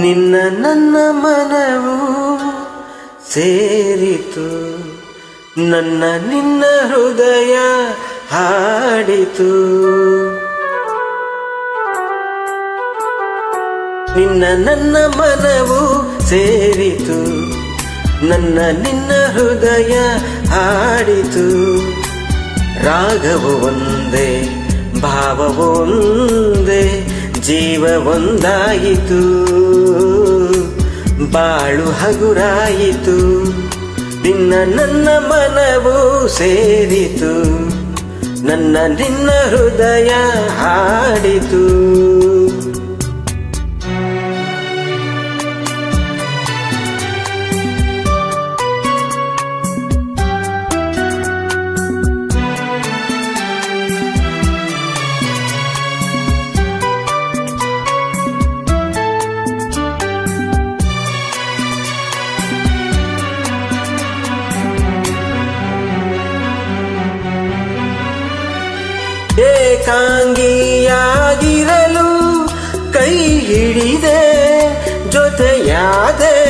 ನಿನ್ನ ನನ್ನ ಮನವು ಸೇರಿತು ನನ್ನ ನಿನ್ನ ಹೃದಯ ಹಾಡಿತು ನಿನ್ನ ನನ್ನ ಮನವು ಸೇರಿತು ನನ್ನ ನಿನ್ನ ಹೃದಯ ಹಾಡಿತು ರಾಗವು ಒಂದೇ ಭಾವವು ಒಂದೇ ಜೀವ ಒಂದಾಯಿತು ಬಾಳು ಹಗುರಾಯಿತು ನಿನ್ನ ನನ್ನ ಮನವು ಸೇರಿತು ನನ್ನ ನಿನ್ನ ಹೃದಯ ಹಾಡಿತು ಏಕಾಂಗಿಯಾಗಿರಲು ಕೈ ಹಿಡಿದೆ ಜೊತೆಯಾದೆ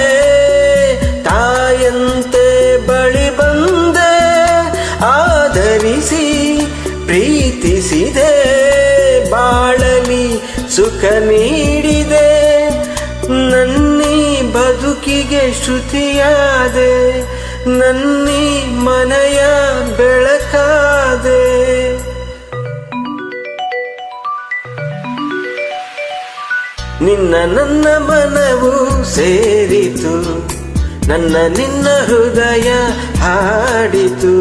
ತಾಯಂತೆ ಬಳಿ ಬಂದೆ ಆಧರಿಸಿ ಪ್ರೀತಿಸಿದೆ ಬಾಳಲಿ ಸುಖ ನೀಡಿದೆ ನನ್ನಿ ಬದುಕಿಗೆ ಶ್ರುತಿಯಾದೆ ನನ್ನಿ ಮನೆಯ ಬೆಳಕಾದೆ ನಿನ್ನ ನನ್ನ ಮನವು ಸೇರಿತು ನನ್ನ ನಿನ್ನ ಹೃದಯ ಹಾಡಿತು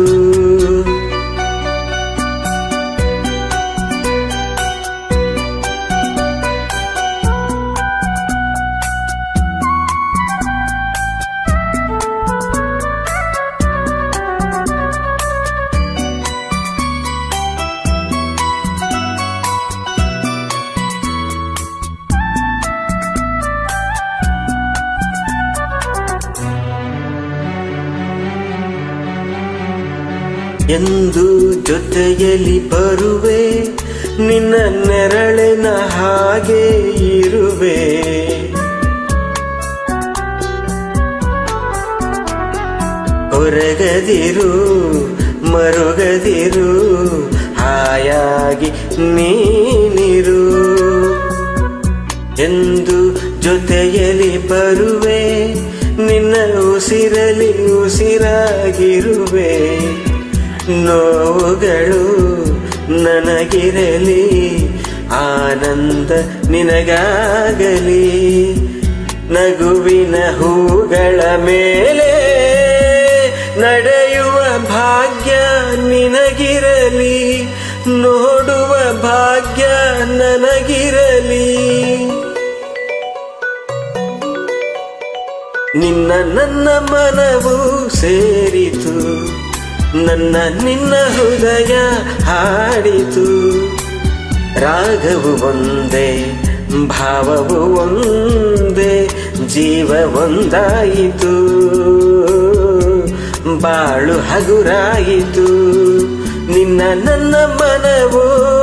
ಎಂದು ಜೊತೆಯಲ್ಲಿ ಬರುವೆ ನಿನ್ನ ನೆರಳಿನ ಹಾಗೆ ಇರುವೆ ಹೊರಗದಿರು ಮರುಗದಿರು ಹಾಯಾಗಿ ನೀನಿರು ಎಂದು ಜೊತೆಯಲ್ಲಿ ಬರುವೆ ನಿನ್ನ ಉಸಿರಲಿ ಉಸಿರಾಗಿರುವೆ ನೋವುಗಳು ನನಗಿರಲಿ ಆನಂದ ನಿನಗಾಗಲಿ ನಗುವಿನ ಹೂಗಳ ಮೇಲೆ ನಡೆಯುವ ಭಾಗ್ಯ ನಿನಗಿರಲಿ ನೋಡುವ ಭಾಗ್ಯ ನನಗಿರಲಿ ನಿನ್ನ ನನ್ನ ಮನವು ಸೇರಿತು ನನ್ನ ನಿನ್ನ ಹೃದಯ ಹಾಡಿತು ರಾಗವು ಒಂದೇ ಭಾವವು ಒಂದೇ ಜೀವ ಒಂದಾಯಿತು ಬಾಳು ಹಗುರಾಯಿತು ನಿನ್ನ ನನ್ನ ಮನವು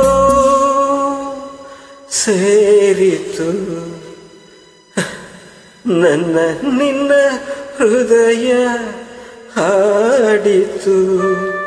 ಸೇರಿತು ನನ್ನ ನಿನ್ನ ಹೃದಯ ಹಾಡಿತು